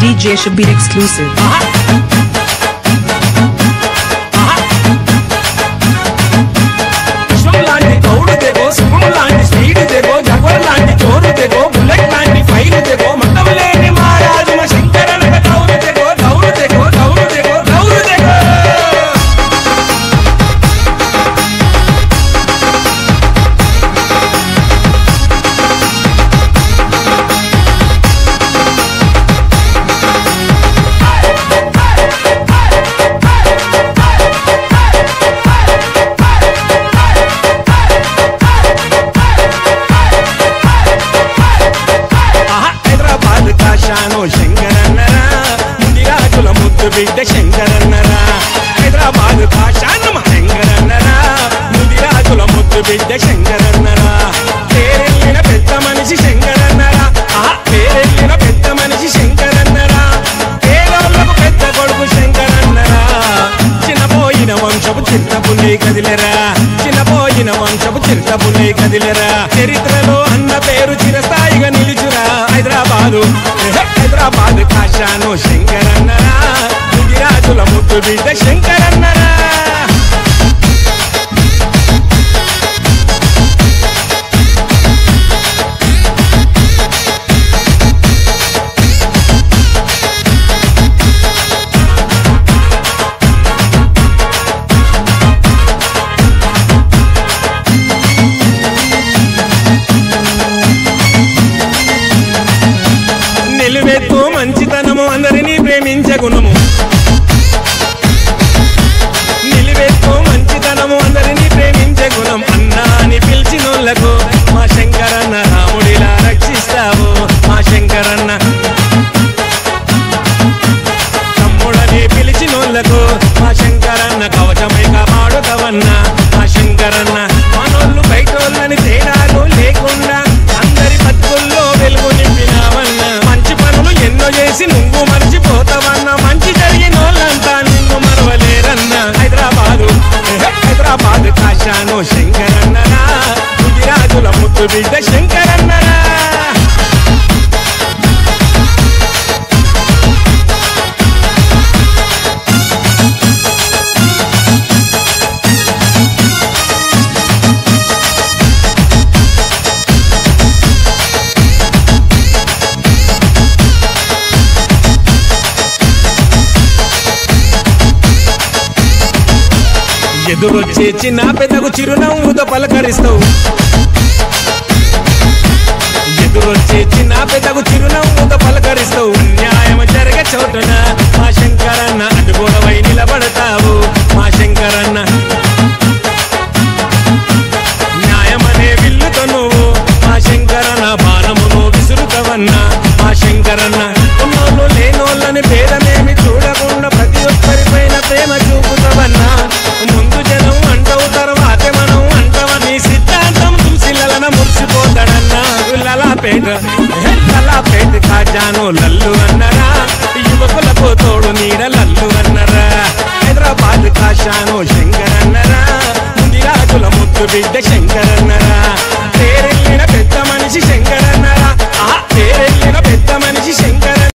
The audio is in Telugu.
DJ Shabir exclusive. విశ్వం లాంటి గౌడు తెగో శుభం లాంటి స్పీడ్ తెగో జగన్ లాంటి జోరు తెగో బుల్లెట్ లాంటి ఫైర్ తెగో మొత్తం లేని మహారాజు మా శంకరనక గౌరు తెగో గౌరు తెగో గౌరు తెగో గౌరు తెగో ఆహా, హైదరాబాద్ కాశాను శంకరన్నరా ముదిరాజుల ముద్దు బిడ్డ శంకరన్నరా హైదరాబాద్ కాశాను మా శంకరన్నరా ముదిరాజుల ముద్దు బిడ్డ శంకరన్నరా పేరెళ్ళిన పెద్ద మనిషి శంకరన్నరా ఆహా, పేరెళ్ళిన పెద్ద మనిషి శంకరన్నరా పేదోళ్ళకు పెద్ద కొడుకు శంకరన్నరా చిన్నపోయిన వంశపు చిత్తపుల్లి కదిలెరా చిన్నపోయిన వంశపు చిత్తపుల్లి కదిలెరా చరిత్రలో అన్న పేరు చిరస్థాయిగా నిలుచురా హైదరాబాదు ఎహె, హైదరాబాద్ కాశాను శంకరన్నరా ముదిరాజుల ముద్దు బిడ్డ శంకరన్నరా నిలువెత్తు మంచితనము అందరినీ ప్రేమించే గుణము నిలువెత్తు మంచితనము అందరినీ ప్రేమించే గుణం అన్నా అని పిలిచినోళ్లకు మా శంకరన్న రాముడిలా రక్షిస్తావు మా శంకరన్న తమ్ముడని పిలిచినోళ్లకు మా శంకరన్న కవచమై కాపాడుతవన్నా మా శంకరన్న మనోళ్ళు బయటోళ్ళని తేడాలు లేకుండా అందరి బతుకుల్లో వెలుగు నింపినావన్న మంచి పనులు ఎన్నో చేసి నువ్వు మర్చిపోతావన్న మంచి జరిగినోళ్ళంతా నిన్ను మరవలేరన్న హైదరాబాదు ఎహె, హైదరాబాద్ కాశాను శంకరన్నరా గుజరాజుల ముద్దు బిడ్డ శంకరన్నరా ఎదురొచ్చే చిన్న పెద్దకు చిరునవ్వుతో పలకరిస్తావు ఎదురొచ్చే చిన్న పెద్దకు చిరునవ్వుతో పలకరిస్తావు న్యాయం జరగ చోటున మా శంకరన్న అడ్డుగోడవై నిలబడతావు మా శంకరన్న న్యాయమనే విల్లుతో నువ్వు మా శంకరన్న బాణమును విసురుతవన్నా మా శంకరన్న ఉన్నోళ్ళు లేనోళ్ళని భేదమేమి చూడకుండా ప్రతి ఒక్కరిపైన ప్రేమ చూపుతావన్నా ముందు జనం అంటావు తర్వాత మనం అంటావని సిద్ధాంతం తులసిలన మురిసిపోతాడన్నా లలాపేట హే, లలాపేట కాజాను లల్లు అన్నరా యువకులకు తోడు నీడ లల్లు అన్నరా హైదరాబాద్ కాశాను శంకరన్నరా ముందిరాజుల ముద్దు బిడ్డ శంకరన్న